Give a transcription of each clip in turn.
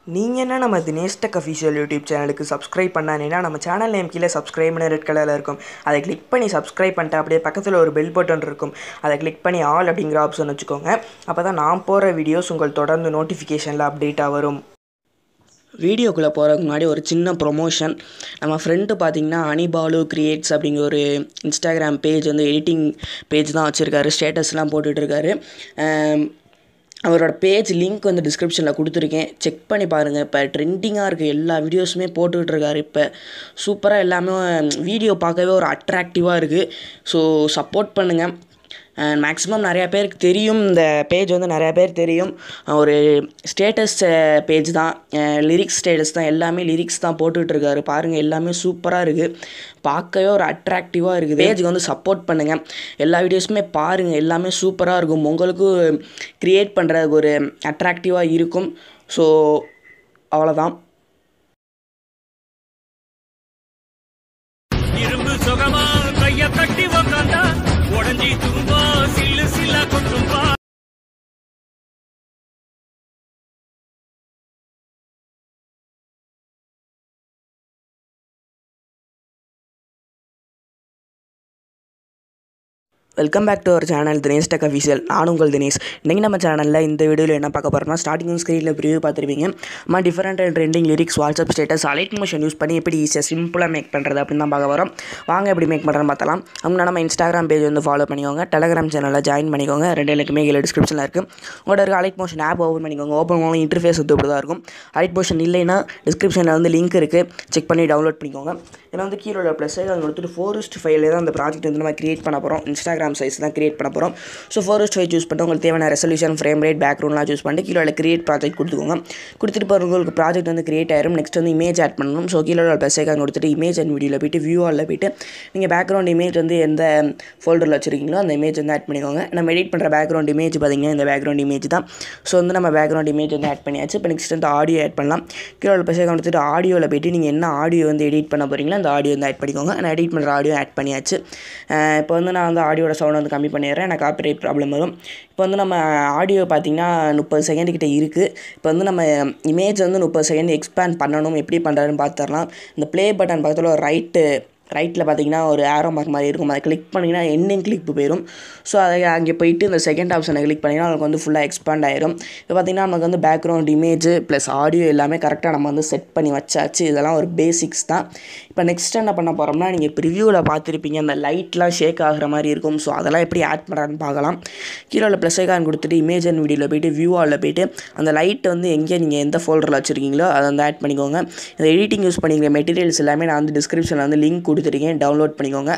நீங்கள் என்ன நம்ம தினேஷ் டெக் அஃபிஷியல் யூடியூப் சேனலுக்கு சப்ஸ்கிரைப் பண்ணானேன்னா நம்ம சேனல் நேம் கீழே சப்ஸ்கிரைப்னு ரெட் கலரில் இருக்கும் அதை கிளிக் பண்ணி சப்ஸ்கிரைப் பண்ணிட்டு அப்படியே பக்கத்தில் ஒரு பெல் பட்டன் இருக்கும் அதை கிளிக் பண்ணி ஆல் அப்படிங்கிற ஆப்ஷன் வச்சுக்கோங்க அப்போ தான் நான் போகிற வீடியோஸ் உங்கள் தொடர்ந்து நோட்டிஃபிகேஷனில் அப்டேட்டாக வரும் வீடியோக்குள்ளே போகிறதுக்கு முன்னாடி ஒரு சின்ன ப்ரொமோஷன் நம்ம ஃப்ரெண்டு பார்த்தீங்கன்னா அனிபாலு கிரியேட்ஸ் அப்படிங்கிற ஒரு இன்ஸ்டாகிராம் பேஜ் வந்து எடிட்டிங் பேஜ் தான் வச்சுருக்காரு ஸ்டேட்டஸ்லாம் போட்டுட்ருக்காரு அவரோட பேஜ் லிங்க் வந்து டிஸ்கிரிப்ஷனில் கொடுத்துருக்கேன் செக் பண்ணி பாருங்கள் இப்போ ட்ரெண்டிங்காக இருக்க எல்லா வீடியோஸுமே போட்டுக்கிட்டு இருக்காரு இப்போ சூப்பராக எல்லாமே வீடியோ பார்க்கவே ஒரு அட்ராக்டிவாக இருக்குது ஸோ சப்போர்ட் பண்ணுங்கள் மேக்ஸிமம் நிறையா பேருக்கு தெரியும் இந்த பேஜ் வந்து நிறையா பேர் தெரியும் ஒரு ஸ்டேட்டஸ் பேஜ் தான் லிரிக்ஸ் ஸ்டேட்டஸ் தான் எல்லாமே லிரிக்ஸ் தான் போட்டுக்கிட்டு இருக்காரு பாருங்கள் எல்லாமே சூப்பராக இருக்குது பார்க்கவே ஒரு அட்ராக்டிவாக இருக்குது பேஜுக்கு வந்து சப்போர்ட் பண்ணுங்கள் எல்லா வீடியோஸுமே பாருங்கள் எல்லாமே சூப்பராக இருக்கும் உங்களுக்கும் க்ரியேட் பண்ணுறதுக்கு ஒரு அட்ராக்டிவாக இருக்கும் ஸோ அவ்வளோதான் இரும்பு சுகமா கைய கட்டி உக்காந்தா உடஞ்சி துரும்பா சில்லு சில்லா கொட்டும்பா welcome back to our channel Dinesh tech official நான் உங்கள் தினேஷ் இன்றைக்கி நம்ம சேனலில் இந்த வீடியோவில் என்ன பார்க்க போகிறோம்னா ஸ்டார்டிங் ஸ்க்ரீனில் ப்ரிவியூ பார்த்துருப்பீங்க நம்ம different and trending lyrics WhatsApp status Alight Motion use பண்ணி எப்படி ஈஸியாக சிம்பிளாக மேக் பண்ணுறது அப்படின்னு தான் பார்க்க வரோம் வாங்க எப்படி மேக் பண்ணுறேன்னு பார்த்தலாம் அவங்க நம்ம இன்ஸ்டாகிராம் பேஜ் வந்து ஃபாலோ பண்ணிக்கோங்க டெலகிராம் சேனலில் ஜாயின் பண்ணிக்கோங்க ரெண்டு லிங்க்குமே கீழே டிஸ்கிரிப்ஷனில் இருக்குது உங்களோட இருக்க அலைட் மோஷன் ஆப் ஓப்பன் பண்ணிக்கோங்க ஓப்பன் பண்ணி இன்டர்ஃபேஸ் வந்து இப்படி தான் இருக்கும் அலைட் மோஷன் இல்லைன்னா டிஸ்கிரிப்ஷனில் வந்து லிங்க் இருக்குது செக் பண்ணி டவுன்லோட் பண்ணிக்கோங்க இதில் வந்து கீழே உள்ள ப்ளஸ் அதை கொடுத்துட்டு ஃபோரஸ்ட் ஃபைவ்ல தான் அந்த ப்ராஜெக்ட் வந்து நம்ம கிரியேட் பண்ண போகிறோம் இன்ஸ்டாகிராம் சைஸ் தான் கிரியேட் பண்ண போகிறோம் ஸோ ஃபோரஸ்ட் ஃபைவ் சூஸ் பண்ணிட்டு உங்களுக்கு தேவையான ரெசல்யூஷன் ஃப்ரேம் ரேட் பேக்ரவுண்ட்லாம் சூஸ் பண்ணிட்டு கீழே உள்ள கிரியேட் ப்ராஜெக்ட் கொடுத்துக்கோங்க கொடுத்துட்டு பாருங்க உங்களுக்கு ப்ராஜெக்ட் வந்து கிரியேட் ஆயிரும் நெக்ஸ்ட் வந்து இமேஜ் ஆட் பண்ணணும் ஸோ கீழே உள்ள ப்ளஸ் ஐக்கான் கொடுத்துட்டு இமேஜ் அண்ட் வீடியோவில் போயிட்டு வியூ ஆலில் போயிட்டு நீங்கள் பேக்ரவுண்ட் இமேஜ் வந்து எந்த ஃபோல்டரில் வச்சுருக்கீங்களோ அந்த இமேஜ் வந்து ஆட் பண்ணிக்கோங்க நம்ம எடிட் பண்ணுற பேக்ரவுண்ட் இமேஜ் பார்த்தீங்கன்னா இந்த பேக்ரவுண்ட் இமேஜ் தான் ஸோ வந்து நம்ம பேக்ரவுண்ட் இமேஜ் வந்து ஆட் பண்ணியாச்சு இப்போ நெக்ஸ்ட் வந்து ஆடியோ ஆட் பண்ணலாம் கீழே உள்ள ப்ளஸ் ஐக்கான் கொடுத்துட்டு ஆடியோவில் போயிட்டு நீங்கள் என்ன ஆடியோ வந்து எடிட் பண்ண போகிறீங்களோ அந்த ஆடியோ வந்து ஆட் பண்ணிக்கோங்க நான் எடிட் பண்ணுற ஆடியோ ஆட் பண்ணியாச்சு இப்போ வந்து நான் வந்து ஆடியோட சவுண்ட் வந்து கம்மி பண்ணிடுறேன் எனக்கு காப்பிரைட் ப்ராப்ளம் வரும் இப்போ வந்து நம்ம ஆடியோ பார்த்திங்கன்னா முப்பது செகண்ட் கிட்ட இருக்குது இப்போ வந்து நம்ம இமேஜ் வந்து முப்பது செகண்ட் எக்ஸ்பேண்ட் பண்ணணும் எப்படி பண்ணுறதுன்னு பார்த்துடலாம் இந்த ப்ளே பட்டன் பக்கத்தில் ஒரு ரைட்டு ரைட்டில் பார்த்தீங்கன்னா ஒரு ஆரோ மார்க் மாதிரி இருக்கும் அதை கிளிக் பண்ணிங்கன்னா எண்ணிங் கிளிக் போயிடும் ஸோ அதை அங்கே போயிட்டு இந்த செகண்ட் ஆப்ஷனை கிளிக் பண்ணிங்கன்னா நமக்கு வந்து ஃபுல்லாக எக்ஸ்பேண்ட் ஆயிரும் இப்போ பார்த்திங்கன்னா நமக்கு வந்து பேக்ரவுண்ட் இமேஜ் ப்ளஸ் ஆடியோ எல்லாமே கரெக்டாக நம்ம வந்து செட் பண்ணி வச்சாச்சு இதெல்லாம் ஒரு பேசிக்ஸ் தான் இப்போ நெக்ஸ்ட் என்ன பண்ண போகிறோம்னா நீங்கள் ப்ரிவியூவில் பார்த்துருப்பீங்க அந்த லைட்லாம் ஷேக் ஆகிற மாதிரி இருக்கும் ஸோ அதெல்லாம் எப்படி ஆட் பண்ணுறான்னு பார்க்கலாம் கீழே உள்ள ப்ளஸ் ஐக்கான் கொடுத்துட்டு இமேஜ் அண்ட் வீடியோவில் போயிட்டு வியூவாலில் போயிட்டு அந்த லைட் வந்து எங்கே நீங்கள் எந்த ஃபோல்டரில் வச்சுருக்கீங்களோ அதை வந்து ஆட் பண்ணிக்கோங்க இந்த எடிட்டிங் யூஸ் பண்ணிக்கிற மெட்டீரியல்ஸ் எல்லாமே நான் வந்து டிஸ்கிரிப்ஷனில் வந்து லிங்க் கொடுத்துருக்கேன் டவுன்லோட் பண்ணிக்கோங்க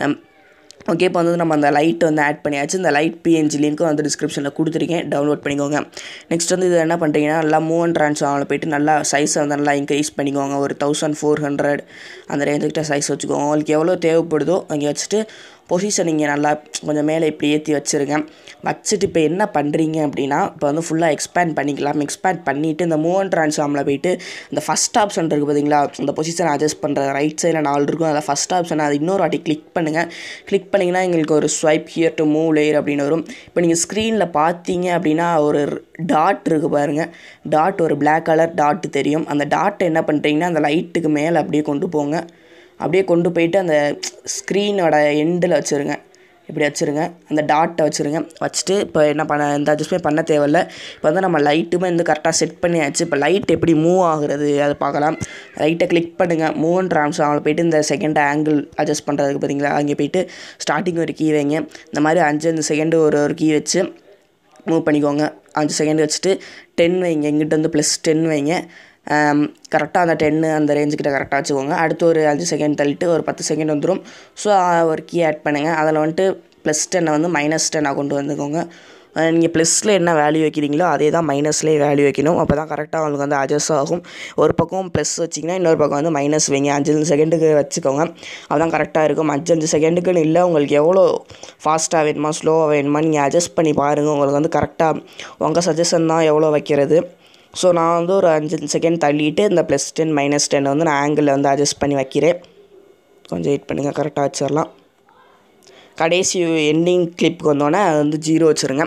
ஓகே இப்போ வந்து நம்ம அந்த லைட் வந்து ஆட் பண்ணியாச்சு இந்த லைட் பிஎன்ஜி லிங்க்கும் வந்து டிஸ்கிரிப்ஷனில் கொடுத்துருக்கேன் டவுன்லோட் பண்ணிக்கோங்க நெக்ஸ்ட் வந்து இது என்ன பண்ணுறீங்கன்னா நல்லா மூவ் அண்ட் ட்ரான்ஸ்ஃபார்மில் போயிட்டு நல்லா சைஸை வந்து நல்லா இன்க்ரீஸ் பண்ணிக்கோங்க ஒரு தௌசண்ட் ஃபோர் ஹண்ட்ரட் அந்த ரேஞ்சுக்கிட்ட சைஸ் வச்சுக்கோங்க உங்களுக்கு எவ்வளோ தேவைப்படுதோ அங்கே வச்சுட்டு பொசிஷன் இங்கே நல்லா கொஞ்சம் மேலே இப்படி ஏற்றி வச்சுருங்க வச்சுட்டு இப்போ என்ன பண்ணுறீங்க அப்படின்னா இப்போ வந்து ஃபுல்லாக எக்ஸ்பேண்ட் பண்ணிக்கலாம் எக்ஸ்பேண்ட் பண்ணிவிட்டு இந்த மூவ் அண்ட் ட்ரான்ஸ்ஃபார்மில் போயிட்டு இந்த ஃபஸ்ட் ஆப்ஷன் இருக்குது பார்த்தீங்களா இந்த பொசிஷன் அட்ஜஸ்ட் பண்ணுற ரைட் சைடில் நாலு இருக்கும் அதில் ஃபஸ்ட் ஆப்ஷன் அது இன்னொரு வாட்டி கிளிக் பண்ணுங்கள் கிளிக் பண்ணிங்கன்னா எங்களுக்கு ஒரு swipe here to move layer அப்படின்னு வரும் இப்போ நீங்கள் ஸ்க்ரீனில் பார்த்தீங்க அப்படின்னா ஒரு டாட் இருக்குது பாருங்கள் டாட் ஒரு பிளாக் கலர் டாட் தெரியும் அந்த டாட்டை என்ன பண்ணுறீங்கன்னா அந்த லைட்டுக்கு மேலே அப்படியே கொண்டு போங்க அப்படியே கொண்டு போயிட்டு அந்த ஸ்க்ரீனோட எண்டில் வச்சுருங்க இப்படி வச்சுருங்க அந்த டாட்டை வச்சுருங்க வச்சுட்டு இப்போ என்ன பண்ண எந்த அட்ஜஸ்ட்மே பண்ண தேவையில்ல இப்போ வந்து நம்ம லைட்டுமே வந்து கரெக்டாக செட் பண்ணியாச்சு இப்போ லைட் எப்படி மூவ் ஆகுறது அதை பார்க்கலாம் லைட்டை கிளிக் பண்ணுங்கள் மூவ் அண்ட் ட்ரான்ஸ் அவங்களை போயிட்டு இந்த செகண்ட் ஆங்கிள் அட்ஜஸ்ட் பண்ணுறதுக்கு பார்த்தீங்களா அங்கே போயிட்டு ஸ்டார்டிங் ஒரு கீ வைங்க இந்த மாதிரி அஞ்சு அஞ்சு செகண்டு ஒரு ஒரு கீ வச்சு மூவ் பண்ணிக்கோங்க அஞ்சு செகண்ட் வச்சுட்டு டென் வைங்க எங்கிட்ட வந்து ப்ளஸ் டென் வைங்க கரெக்டாக அந்த டென்னு அந்த ரேஞ்சுக்கிட்ட கரெக்டாக வச்சுக்கோங்க அடுத்து ஒரு அஞ்சு செகண்ட் தள்ளிட்டு ஒரு பத்து செகண்ட் வந்துடும் ஸோ ஒரு கீ ஆட் பண்ணுங்கள் அதில் வந்துட்டு ப்ளஸ் டென்னை வந்து மைனஸ் டென்னாக கொண்டு வந்துக்கோங்க நீங்கள் ப்ளஸில் என்ன வேல்யூ வைக்கிறீங்களோ அதே தான் மைனஸ்லேயே வேல்யூ வைக்கணும் அப்போ தான் கரெக்டாக உங்களுக்கு வந்து அட்ஜஸ்ட் ஆகும் ஒரு பக்கம் ப்ளஸ் வச்சிங்கன்னா இன்னொரு பக்கம் வந்து மைனஸ் வைங்க அஞ்சு செகண்டுக்கு வச்சுக்கோங்க அதுதான் கரெக்டாக இருக்கும் அஞ்சு அஞ்சு செகண்டுக்குன்னு இல்லை உங்களுக்கு எவ்வளோ ஃபாஸ்ட்டாக வேணுமா ஸ்லோவாக வேணுமா நீங்கள் அட்ஜஸ்ட் பண்ணி பாருங்கள் உங்களுக்கு வந்து கரெக்டாக உங்கள் சஜஷன் தான் எவ்வளோ வைக்கிறது ஸோ நான் வந்து ஒரு அஞ்சு செகண்ட் தள்ளிட்டு இந்த ப்ளஸ் டென் மைனஸ் டென் வந்து நான் ஆங்கிளில் வந்து அட்ஜஸ்ட் பண்ணி வைக்கிறேன் கொஞ்சம் வெயிட் பண்ணுங்கள் கரெக்டாக வச்சிடலாம் கடைசி எண்டிங் கிளிப்புக்கு வந்தோடனே அது வந்து ஜீரோ வச்சுருங்க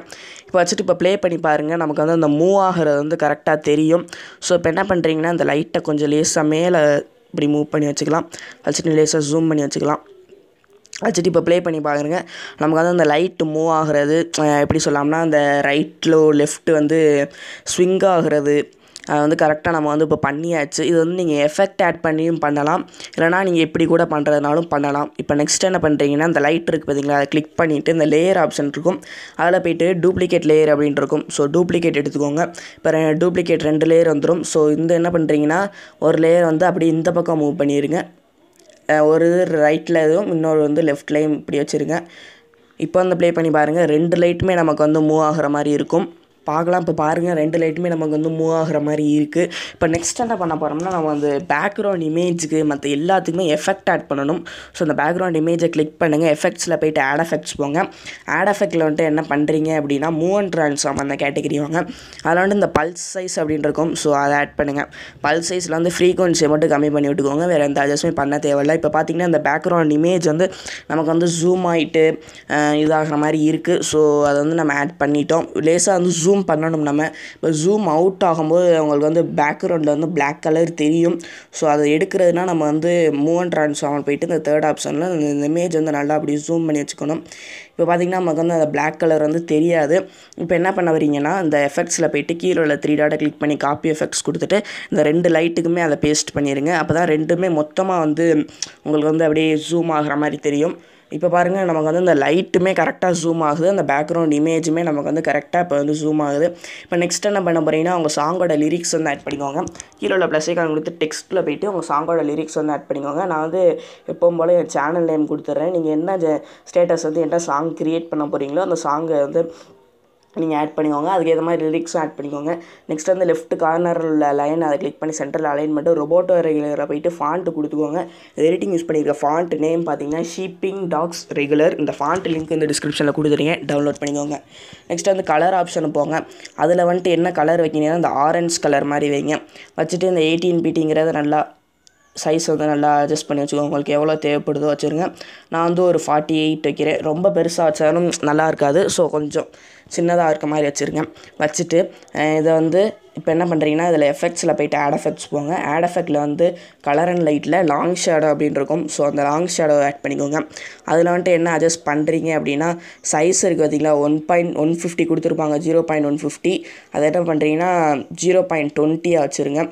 இப்போ வச்சுட்டு இப்போ ப்ளே பண்ணி பாருங்கள் நமக்கு வந்து அந்த மூவ் ஆகிறது வந்து கரெக்டாக தெரியும் ஸோ இப்போ என்ன பண்ணுறீங்கன்னா அந்த லைட்டை கொஞ்சம் லேசாக மேலே இப்படி மூவ் பண்ணி வச்சுக்கலாம் வச்சுட்டு லேசாக ஜூம் பண்ணி வச்சுக்கலாம் வச்சுட்டு இப்போ ப்ளே பண்ணி பாருங்க நமக்கு வந்து அந்த லைட்டு மூவ் ஆகிறது அஹ் எப்படி சொல்லலாம்னா அந்த ரைட்டில் லெஃப்ட் வந்து ஸ்விங் ஆகிறது அது வந்து கரெக்டாக நம்ம வந்து இப்போ பண்ணியாச்சு இது வந்து நீங்கள் எஃபெக்ட் ஆட் பண்ணியும் பண்ணலாம் இல்லைனா நீங்கள் எப்படி கூட பண்ணுறதுனாலும் பண்ணலாம் இப்போ நெக்ஸ்ட் என்ன பண்ணுறீங்கன்னா அந்த லைட் இருக்குது பார்த்தீங்களா அதை கிளிக் பண்ணிவிட்டு இந்த லேயர் ஆப்ஷன் இருக்கும் அதில் போயிட்டு டூப்ளிகேட் லேயர் அப்படின்ட்டு இருக்கும் ஸோ டூப்ளிகேட் எடுத்துக்கோங்க இப்போ டூப்ளிகேட் ரெண்டு லேயர் வந்துடும் ஸோ இந்த என்ன பண்ணுறீங்கன்னா ஒரு லேயர் வந்து அப்படியே இந்த பக்கம் மூவ் பண்ணிடுங்க அஹ் ஒரு இது ரைட்டில் எதுவும் இன்னொரு வந்து லெஃப்ட்லேயும் இப்படி வச்சுருங்க இப்போ வந்து ப்ளே பண்ணி பாருங்கள் ரெண்டு லைட்டுமே நமக்கு வந்து மூவ் ஆகிற மாதிரி இருக்கும் பார்க்கலாம் இப்போ பாருங்கள் ரெண்டு லைட்டுமே நமக்கு வந்து மூவ் ஆகிற மாதிரி இருக்குது இப்போ நெக்ஸ்ட் என்ன பண்ண போகிறோம்னா நம்ம வந்து பேக்ரவுண்ட் இமேஜுக்கு மற்ற எல்லாத்துக்குமே எஃபெக்ட் ஆட் பண்ணணும் ஸோ அந்த பேக்ரவுண்ட் இமேஜை கிளிக் பண்ணுங்கள் எஃபெக்ட்ஸில் போயிட்டு ஆட் எஃபெக்ட்ஸ் போங்க ஆட் எஃபெக்ட்டில் வந்துட்டு என்ன பண்ணுறீங்க அப்படின்னா மூவ் அண்ட் ட்ரான்ஸ்ஃபார்ம் அந்த கேட்டகரி வாங்க அதில் வந்து இந்த பல்ஸ் சைஸ் அப்படின்னு இருக்கும் ஸோ அதை ஆட் பண்ணுங்கள் பல்ஸ் சைஸில் வந்து ஃப்ரீக்வன்சியை மட்டும் கம்மி பண்ணி விட்டுக்கோங்க வேறு எந்த அட்ஜஸ்ட்மே பண்ண தேவையில்லை இப்போ பார்த்தீங்கன்னா இந்த பேக்ரவுண்ட் இமேஜ் வந்து நமக்கு வந்து ஜூம் ஆகிட்டு இதாகிற மாதிரி இருக்குது ஸோ அதை வந்து நம்ம ஆட் பண்ணிட்டோம் லேசாக வந்து ஜூம் பண்ணணும் நம்ம இப்போ ஜூம் அவுட் ஆகும்போது அவங்களுக்கு வந்து பேக்ரவுண்டில் வந்து Black கலர் தெரியும் ஸோ அதை எடுக்கிறதுனா நம்ம வந்து மூவ் அண்ட் ட்ரான்ஸ்ஃபார்ம் போயிட்டு இந்த தேர்ட் ஆப்ஷனில் இந்த இமேஜ் வந்து நல்லா அப்படி ஜூம் பண்ணி வச்சுக்கணும் இப்போ பார்த்தீங்கன்னா நமக்கு வந்து அந்த Black கலர் வந்து தெரியாது இப்போ என்ன பண்ண வரீங்கன்னா இந்த எஃபெக்ட்ஸில் போயிட்டு கீழே உள்ள த்ரீ டாட்டை கிளிக் பண்ணி காப்பி எஃபெக்ட்ஸ் கொடுத்துட்டு இந்த ரெண்டு லைட்டுக்குமே அதை பேஸ்ட் பண்ணிடுங்க அப்போ தான் ரெண்டுமே மொத்தமாக வந்து உங்களுக்கு வந்து அப்படியே ஜூம் ஆகுற மாதிரி தெரியும் இப்போ பாருங்கள் நமக்கு வந்து இந்த லைட்டுமே கரெக்டாக ஜூம் ஆகுது அந்த பேக்ரவுண்ட் இமேஜுமே நமக்கு வந்து கரெக்டாக இப்போ வந்து ஜூம் ஆகுது இப்போ நெக்ஸ்ட் என்ன பண்ண போகிறீங்கன்னா அவங்க சாங்கோட லிரிக்ஸ் வந்து ஆட் பண்ணிக்கோங்க கீழே உள்ள ப்ளஸ் ஐக்கான் கொடுத்து டெக்ஸ்ட்டில் போயிட்டு உங்கள் சாங்கோட லிரிக்ஸ் வந்து ஆட் பண்ணிக்கோங்க நான் வந்து எப்பவும் போல் என் சேனல் நேம் கொடுத்துட்றேன் நீங்கள் என்ன ஸ்டேட்டஸ் வந்து என்ன சாங் க்ரியேட் பண்ண போகிறீங்களோ அந்த சாங்கை வந்து நீங்கள் ஆட் பண்ணிக்கோங்க அதுக்கு ஏற்ற மாதிரி லிரிக்ஸும் ஆட் பண்ணிக்கோங்க நெக்ஸ்ட் வந்து லெஃப்ட் கார்னரில் உள்ள லைன் அதை கிளிக் பண்ணி சென்டரில் அலைன் பண்ணிட்டு ரொபோட்டோ ரெகுலரில் போயிட்டு ஃபாண்ட்டு கொடுத்துக்கோங்க எடிட்டிங் யூஸ் பண்ணியிருக்க ஃபாண்ட் நேம் பார்த்தீங்கன்னா ஷீப்பிங் டாக்ஸ் ரெகுலர் இந்த ஃபாண்ட் லிங்க் இந்த டிஸ்கிரிப்ஷனில் கொடுத்துருங்க டவுன்லோட் பண்ணிக்கோங்க நெக்ஸ்ட் வந்து கலர் ஆப்ஷன் போங்க அதில் வந்துட்டு என்ன கலர் வைக்கிறீங்கன்னா இந்த ஆரஞ்ச் கலர் மாதிரி வைங்க வச்சுட்டு இந்த எயிட்டீன் பிடிங்கிறத நல்லா சைஸ் வந்து நல்லா அட்ஜஸ்ட் பண்ணி வச்சுக்கோங்க உங்களுக்கு எவ்வளோ தேவைப்படுதோ வச்சுருங்க நான் வந்து ஒரு ஃபார்ட்டி எயிட் வைக்கிறேன் ரொம்ப பெருசாக வச்சாலும் நல்லா இருக்காது ஸோ கொஞ்சம் சின்னதாக இருக்க மாதிரி வச்சுருங்க வச்சுட்டு அஹ் இதை வந்து இப்போ என்ன பண்ணுறீங்கன்னா இதில் எஃபெக்ட்ஸில் போயிட்டு ஆட் எஃபெக்ட்ஸ் போங்க ஆட் எஃபெக்ட்டில் வந்து கலர் அண்ட் லைட்டில் லாங் ஷேடோ அப்படின்னு இருக்கும் ஸோ அந்த லாங் ஷேடோ ஆட் பண்ணிக்கோங்க அதில் வந்துட்டு என்ன அட்ஜஸ்ட் பண்ணுறீங்க அப்படின்னா சைஸ் இருக்குது பார்த்தீங்களா ஒன் பாயிண்ட் ஒன் ஃபிஃப்டி கொடுத்துருப்பாங்க ஜீரோ பாயிண்ட் ஒன் ஃபிஃப்டி அதை என்ன பண்ணுறீங்கன்னா ஜீரோ பாயிண்ட் டுவெண்ட்டியாக வச்சுருங்க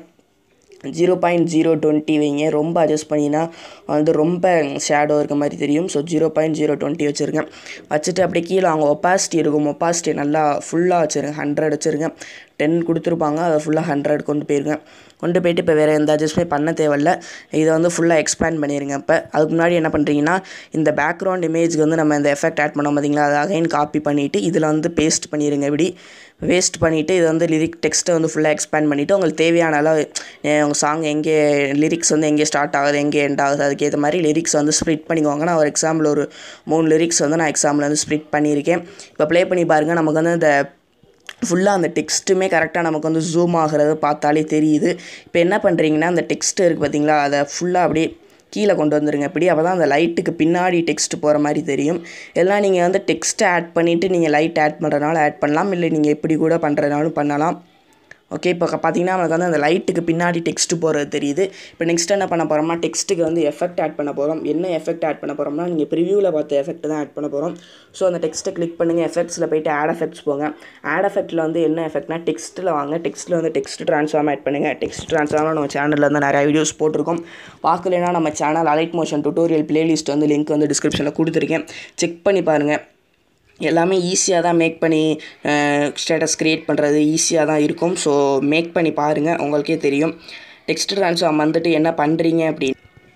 ஜீரோ பாயிண்ட் ஜீரோ டுவெண்ட்டி வைங்க ரொம்ப அட்ஜஸ்ட் பண்ணினா வந்து ரொம்ப ஷேடோ இருக்க மாதிரி தெரியும் so zero point zero twenty வச்சுருங்க வச்சுட்டு அப்படியே கீழே அவங்க ஒப்பாசிட்டி இருக்கும் ஒப்பாசிட்டி நல்லா ஃபுல்லாக வச்சுருங்க ஹண்ட்ரட் வச்சுருங்க டென் கொடுத்துருப்பாங்க அதை ஃபுல்லாக ஹண்ட்ரட் கொண்டு போயிருங்க கொண்டு போயிட்டு இப்போ வேறு எந்த அட்ஜஸ்ட்மே பண்ண தேவையில்ல இதை வந்து ஃபுல்லாக எக்ஸ்பேண்ட் பண்ணிடுங்க இப்போ அதுக்கு முன்னாடி என்ன பண்ணுறீங்கன்னா இந்த பேக்ரவுண்ட் இமேஜ்க்கு வந்து நம்ம இந்த எஃபெக்ட் ஆட் பண்ணோம் பார்த்தீங்களா அதை அகைன் காப்பி பண்ணிவிட்டு இதில் வந்து பேஸ்ட் பண்ணிடுங்க இப்படி வேஸ்ட் பண்ணிவிட்டு இதை வந்து லிரிக் டெக்ஸ்ட்டை வந்து ஃபுல்லாக எக்ஸ்பேண்ட் பண்ணிவிட்டு உங்களுக்கு தேவையான அளவு அஹ் உங்கள் சாங் எங்கே லிரிக்ஸ் வந்து எங்கே ஸ்டார்ட் ஆகுது எங்கே எண்ட் ஆகுது அதுக்கேற்ற மாதிரி லிரிக்ஸ் வந்து ஸ்ப்ளிட் பண்ணிக்கோங்க நான் ஒரு எக்ஸாம்பிள் ஒரு மூணு லிரிக்ஸ் வந்து நான் எக்ஸாம்பிள் வந்து ஸ்ப்ளிட் பண்ணியிருக்கேன் இப்போ ப்ளே பண்ணி பாருங்கள் நமக்கு வந்து இந்த ஃபுல்லாக அந்த டெக்ஸ்ட்டுமே கரெக்டாக நமக்கு வந்து ஜூம் ஆகிறது பார்த்தாலே தெரியுது இப்போ என்ன பண்ணுறீங்கன்னா அந்த டெக்ஸ்ட் இருக்குது பார்த்தீங்களா அதை ஃபுல்லாக அப்படியே கீழே கொண்டு வந்துருங்க இப்படி அப்போ தான் அந்த லைட்டுக்கு பின்னாடி டெக்ஸ்ட் போகிற மாதிரி தெரியும் எல்லாம் நீங்கள் வந்து டெக்ஸ்ட்டை ஆட் பண்ணிவிட்டு நீங்கள் லைட் ஆட் பண்ணுறதுனால ஆட் பண்ணலாம் இல்லை நீங்கள் எப்படி கூட பண்ணுறதுனாலும் பண்ணலாம் ஓகே இப்போ பார்த்தீங்கன்னா நமக்கு வந்து அந்த லைட்டுக்கு பின்னாடி டெக்ஸ்ட் போகிறது தெரியுது இப்போ நெக்ஸ்ட் என்ன பண்ண போகிறோம்னா டெக்ஸ்ட்டுக்கு வந்து எஃபெக்ட் ஆட் பண்ண போகிறோம் என்ன எஃபெக்ட் ஆட் பண்ண போகிறோம்னா நீங்கள் ப்ரிவியூவில் பார்த்த எஃபெக்ட் தான் ஆட் பண்ண போகிறோம் ஸோ அந்த டெக்ஸ்ட்டை கிளிக் பண்ணுங்கள் எஃபெக்ட்ஸில் போயிட்டு ஆட் எஃபெக்ட்ஸ் போங்க ஆட் எஃபெக்ட்டில் வந்து என்ன எஃபெக்ட்னா டெக்ஸ்ட்டில் வாங்க டெக்ஸ்ட்டில் வந்து டெக்ஸ்ட் ட்ரான்ஸ்ஃபார்ம் ஆட் பண்ணுங்கள் டெக்ஸ்ட் ட்ரான்ஸ்ஃபார்ம் நம்ம சேனலில் வந்து நிறைய வீடியோஸ் போட்டிருக்கோம் பார்க்கலைன்னா நம்ம channel Alight Motion tutorial playlist வந்து லிங்க் வந்து டிஸ்கிரிப்ஷனில் கொடுத்துருக்கேன் செக் பண்ணி பாருங்கள் எல்லாமே ஈஸியாக தான் மேக் பண்ணி ஸ்டேட்டஸ் க்ரியேட் பண்ணுறது ஈஸியாக தான் இருக்கும் ஸோ மேக் பண்ணி பாருங்கள் உங்களுக்கே தெரியும் டெக்ஸ்ட் ட்ரான்ஸ்ஃபார்ம் வந்துட்டு என்ன பண்ணுறீங்க அப்படின்னு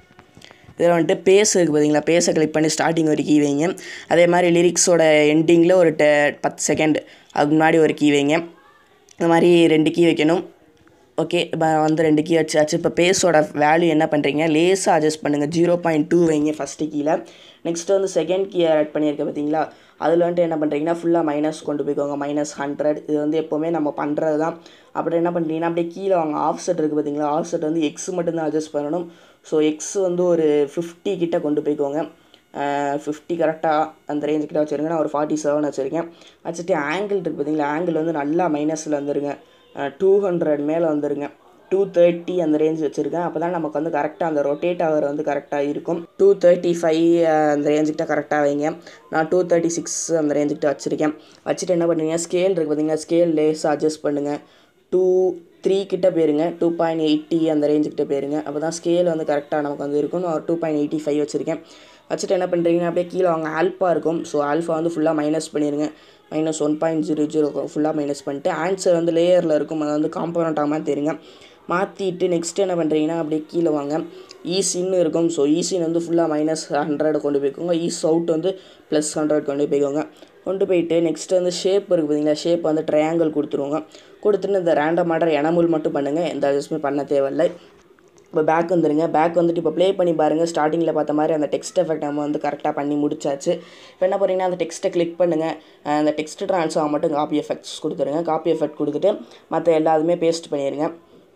இதில் வந்துட்டு பேஸ் இருக்குது பார்த்தீங்களா பேஸை கிளிக் பண்ணி ஸ்டார்டிங் ஒரு கீ வைங்க அதே மாதிரி லிரிக்ஸோட எண்டிங்கில் ஒரு டெ பத்து செகண்ட் அதுக்கு முன்னாடி ஒரு கீ வைங்க இந்த மாதிரி ரெண்டு கீ வைக்கணும் ஓகே இப்போ வந்து ரெண்டு கீ வச்சாச்சு இப்போ பேஸோட வேல்யூ என்ன பண்ணுறீங்க லேஸாக அட்ஜஸ்ட் பண்ணுங்கள் ஜீரோ பாயிண்ட் டூ வைங்க ஃபஸ்ட்டு கீழே நெக்ஸ்ட் வந்து செகண்ட் கீ ஆட் பண்ணியிருக்க பார்த்தீங்களா அதில் வந்துட்டு என்ன பண்ணுறீங்கன்னா ஃபுல்லாக மைனஸ் கொண்டு போய்க்கோங்க மைனஸ் ஹண்ட்ரட் இது வந்து எப்போவுமே நம்ம பண்ணுறது தான் அப்புறம் என்ன பண்ணுறீங்கன்னா அப்படியே கீழே வாங்க ஆஃப் செட் இருக்குது பார்த்தீங்களா ஆஃப் செட் வந்து எக்ஸ் மட்டும்தான் அட்ஜஸ்ட் பண்ணணும் ஸோ எக்ஸ் வந்து ஒரு ஃபிஃப்டி கிட்ட கொண்டு போய்க்கோங்க ஃபிஃப்டி கரெக்டாக அந்த ரேஞ்சு கிட்ட வச்சுருங்க நான் ஒரு ஃபார்ட்டி செவன் வச்சுருக்கேன் வச்சுட்டு ஆங்கிள் இருக்குது பார்த்தீங்களா ஆங்கிள் வந்து நல்லா மைனஸில் வந்துருங்க டூ ஹண்ட்ரட் மேலே வந்துருங்க டூ தேர்ட்டி அந்த ரேஞ்ச் வச்சுருக்கேன் அப்போ தான் நமக்கு வந்து கரெக்டாக அந்த ரொட்டேட் ஆகிற வந்து கரெக்டாக இருக்கும் டூ தேர்ட்டி ஃபைவ் அந்த ரேஞ்சுக்கிட்ட கரெக்டாக வைங்க நான் டூ தேர்ட்டி சிக்ஸ் அந்த ரேஞ்சுக்கிட்ட வச்சுருக்கேன் வச்சுட்டு என்ன பண்ணுவீங்க ஸ்கேல் இருக்குது பார்த்தீங்கன்னா ஸ்கேல் லேஸாக அட்ஜஸ்ட் பண்ணுங்கள் டூ த்ரீ கிட்ட போயிருங்க டூ பாயிண்ட் எயிட்டி அந்த ரேஞ்சுக்கிட்ட போயிருங்க அப்போ தான் ஸ்கேல் வந்து கரெக்டாக நமக்கு வந்து இருக்கும் நான் ஒரு டூ பாயிண்ட் எயிட்டி ஃபைவ் வச்சுருக்கேன் வச்சுட்டு என்ன பண்ணுறீங்கன்னா அப்படியே கீழே அவங்க ஆல்ஃபா இருக்கும் ஸோ ஆல்ஃபா வந்து ஃபுல்லாக மைனஸ் பண்ணிடுங்க minus one point zero zero ஃபுல்லாக மைனஸ் பண்ணிட்டு ஆன்சர் வந்து லேயரில் இருக்கும் அதை வந்து காம்பனண்ட் ஆகாமல் தெரியுங்க மாற்றிட்டு நெக்ஸ்ட் என்ன பண்ணுறீங்கன்னா அப்படியே கீழே வாங்க ஈஸின்னு இருக்கும் ஸோ ஈஸின்னு வந்து ஃபுல்லாக மைனஸ் ஹண்ட்ரட் கொண்டு போய்க்கோங்க ஈஸ் அவுட் வந்து ப்ளஸ் ஹண்ட்ரட் கொண்டு போய்க்கோங்க கொண்டு போயிட்டு நெக்ஸ்ட் வந்து ஷேப் இருக்குது பார்த்தீங்களா ஷேப் வந்து ட்ரையாங்கிள் கொடுத்துருவோங்க கொடுத்துட்டு இந்த ரேண்டம் ஆர்டர் எனமுல் மட்டும் பண்ணுங்கள் எந்த அட்ஜஸ்ட்மெண்ட் பண்ண தேவையில்லை இப்போ பேக் வந்துருங்க பேக் வந்துட்டு இப்போ ப்ளே பண்ணி பாருங்கள் ஸ்டார்டிங்கில் பார்த்த மாதிரி அந்த டெக்ஸ்ட் எஃபெக்ட் நம்ம வந்து கரெக்டாக பண்ணி முடிச்சாச்சு இப்போ என்ன பண்ணுறீங்கன்னா அந்த டெக்ஸ்ட்டை கிளிக் பண்ணுங்கள் அந்த டெக்ஸ்ட் ட்ரான்ஸ்ஃபார்ம் மட்டும் காப்பி எஃபெக்ட்ஸ் கொடுத்துருங்க காப்பி எஃபெக்ட் கொடுத்துட்டு மற்ற எல்லாத்துமே பேஸ்ட் பண்ணிடுங்க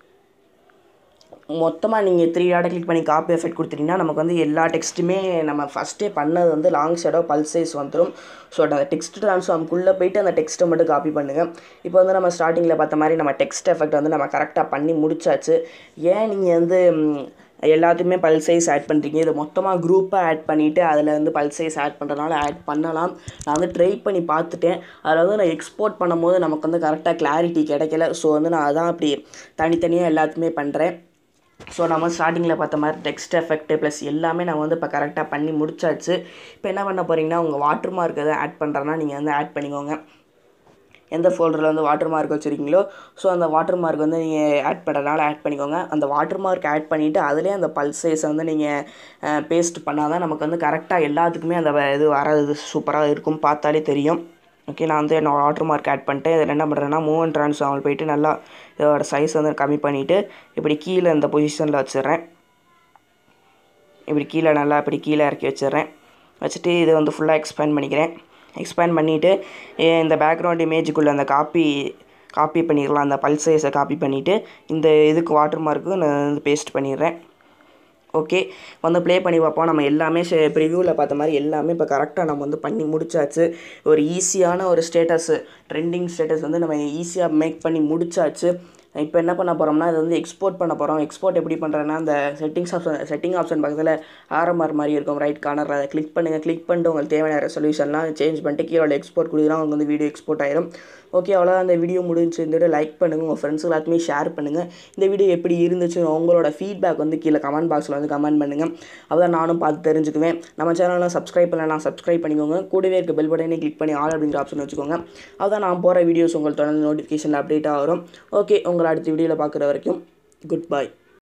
மொத்தமாக நீங்கள் த்ரீ டாட்டை கிளிக் பண்ணி காப்பி எஃபெக்ட் கொடுத்துட்டீங்கன்னா நமக்கு வந்து எல்லா டெக்ஸ்ட்டுமே நம்ம ஃபஸ்ட்டே பண்ணது வந்து லாங் ஷேடோ பல்ஸ் சைஸ் வந்துடும் ஸோ அந்த டெக்ஸ்ட் ட்ரான்ஸ்ஃபார்ம்குள்ளே போயிட்டு அந்த டெக்ஸ்ட்டை மட்டும் காப்பி பண்ணுங்கள் இப்போ வந்து நம்ம ஸ்டார்டிங்கில் பார்த்த மாதிரி நம்ம டெக்ஸ்ட் எஃபெக்ட் வந்து நம்ம கரெக்டாக பண்ணி முடிச்சாச்சு ஏன் நீங்கள் வந்து ம், எல்லாத்துக்குமே பல் சைஸ் ஆட் பண்ணுறீங்க இதை மொத்தமாக குரூப்பாக ஆட் பண்ணிவிட்டு அதில் வந்து பல் சைஸ் ஆட் பண்ணுறதுனால ஆட் பண்ணலாம் நான் வந்து ட்ரை பண்ணி பார்த்துட்டேன் அதில் வந்து நான் எக்ஸ்போர்ட் பண்ணும்போது நமக்கு வந்து கரெக்டாக கிளாரிட்டி கிடைக்கல ஸோ வந்து நான் அதான் அப்படி தனித்தனியாக எல்லாத்துக்குமே பண்ணுறேன் ஸோ நம்ம ஸ்டார்டிங்கில் பார்த்த மாதிரி டெக்ஸ்ட் எஃபெக்ட் ப்ளஸ் எல்லாமே நான் வந்து இப்போ கரெக்டாக பண்ணி முடிச்சாச்சு இப்போ என்ன பண்ண போகிறீங்கன்னா உங்கள் வாட்டர் மார்க் எதாவது ஆட் பண்ணுறேன்னா நீங்கள் வந்து ஆட் பண்ணிக்கோங்க எந்த ஃபோல்டரில் வந்து வாட்டர் மார்க் வச்சுருக்கீங்களோ ஸோ அந்த வாட்டர் மார்க் வந்து நீங்கள் ஆட் பண்ணுறதுனால ஆட் பண்ணிக்கோங்க அந்த வாட்டர் மார்க் ஆட் பண்ணிவிட்டு அதிலே அந்த பல்சேஸை வந்து நீங்கள் பேஸ்ட் பண்ணால் தான் நமக்கு வந்து கரெக்டாக எல்லாத்துக்குமே அந்த வ- இது வராது சூப்பராக இருக்கும் பார்த்தாலே தெரியும் ஓகே நான் வந்து என்னோட வாட்டர் மார்க் ஆட் பண்ணிட்டு இதில் என்ன பண்ணுறேன்னா மூவ் அண்ட் ட்ரான்ஸ்ஃபார்மல் போயிட்டு நல்லா இதோட சைஸ் வந்து கம்மி பண்ணிவிட்டு இப்படி கீழே இந்த பொசிஷனில் வச்சிடுறேன் இப்படி கீழே நல்லா இப்படி கீழே இறக்கி வச்சிடுறேன் வச்சுட்டு இதை வந்து ஃபுல்லாக எக்ஸ்பேண்ட் பண்ணிக்கிறேன் எக்ஸ்பேண்ட் பண்ணிவிட்டு இந்த பேக்ரவுண்ட் இமேஜுக்குள்ளே அந்த காப்பி காப்பி பண்ணிடலாம் அந்த பல்சைஸை காப்பி பண்ணிவிட்டு இந்த இதுக்கு வாட்டர் மார்க்கு நான் வந்து பேஸ்ட் பண்ணிடுறேன் ஓகே வந்து ப்ளே பண்ணி பார்ப்போம் நம்ம எல்லாமே ப்ரிவ்யூவில் பார்த்த மாதிரி எல்லாமே இப்போ கரெக்டாக நம்ம வந்து பண்ணி முடிச்சாச்சு ஒரு ஈஸியான ஒரு ஸ்டேட்டஸ் ட்ரெண்டிங் ஸ்டேட்டஸ் வந்து நம்ம ஈஸியாக மேக் பண்ணி முடிச்சாச்சு இப்போ என்ன பண்ண போகிறோம்னா இது வந்து எக்ஸ்போர்ட் பண்ண போகிறோம் எக்ஸ்போர்ட் எப்படி பண்ணுறேன்னா அந்த செட்டிங்ஸ் ஆப்ஷன் செட்டிங் ஆப்ஷன் பக்கத்தில் ஆர்எம்ஆர் மாதிரி இருக்கும் ரைட் கார்னரில் அதை கிளிக் பண்ணுங்கள் கிளிக் பண்ணிட்டு உங்களுக்கு தேவையான ரெசல்யூஷன்லாம் சேஞ்ச் பண்ணிட்டு கீழே எக்ஸ்போர்ட் கொடுக்குறா உங்களுக்கு வந்து வீடியோ எக்ஸ்போர்ட் ஆயிரும் ஓகே அவ்வளோதான் அந்த வீடியோ முடிஞ்சு இந்த வீடியோ லைக் பண்ணுங்கள் உங்கள் ஃப்ரெண்ட்ஸ் எல்லாத்துமே ஷேர் பண்ணுங்கள் இந்த வீடியோ எப்படி இருந்துச்சு உங்களோட ஃபீட்பேக் வந்து கீழே கமெண்ட் பாக்ஸில் வந்து கமெண்ட் பண்ணுங்கள் அப்பதான் நானும் பார்த்து தெரிஞ்சுக்குவேன் நம்ம சேனலில் சப்ஸ்கிரைப் பண்ணலாம் சப்ஸ்கிரைப் பண்ணிக்கோங்க கூடவே இருக்க பெல் பட்டனை கிளிக் பண்ணி ஆல் அப்படிங்கிற ஆப்ஷன் வச்சுக்கோங்க அதான் நான் போகிற வீடியோஸ் உங்களுக்கு தொடர்ந்து நோட்டிஃபிகேஷன் அப்டேட்டாக வரும் ஓகே உங்களை அடுத்த வீடியோவில் பார்க்குற வரைக்கும் குட் பை